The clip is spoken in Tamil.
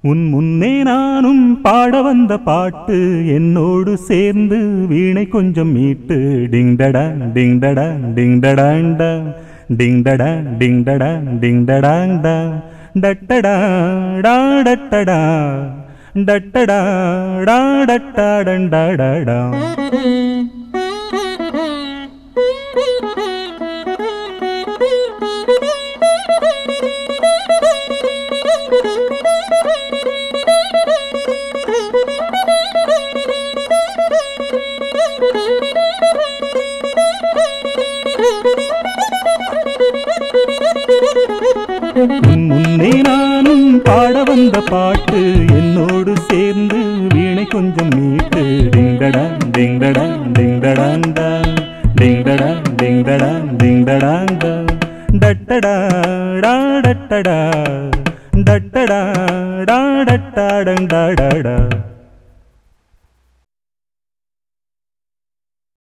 உன் முன்னே நானும் பாட வந்த பாட்டு என்னோடு சேர்ந்து வீணை கொஞ்சம் மீட்டு டிங்டடா டிங்டடா டிங்டடாண்டா டிங்டடா டிங்டடா டிங்டடாண்டா டட்டடா டா டட்டடா டட்டடா டா டட்டாடண்டாடா உன் முன்னே நானும் பாட வந்த பாட்டு என்னோடு சேர்ந்து வீணை கொஞ்சம் மீட்டு டிங்கடா டிங்கடா டிங்கடாண்டா டிங்கடா டிங்கடா டிங்கடாண்டா டட்டடா டா டட்டடா டட்டடா டா டட்டாடண்டாடா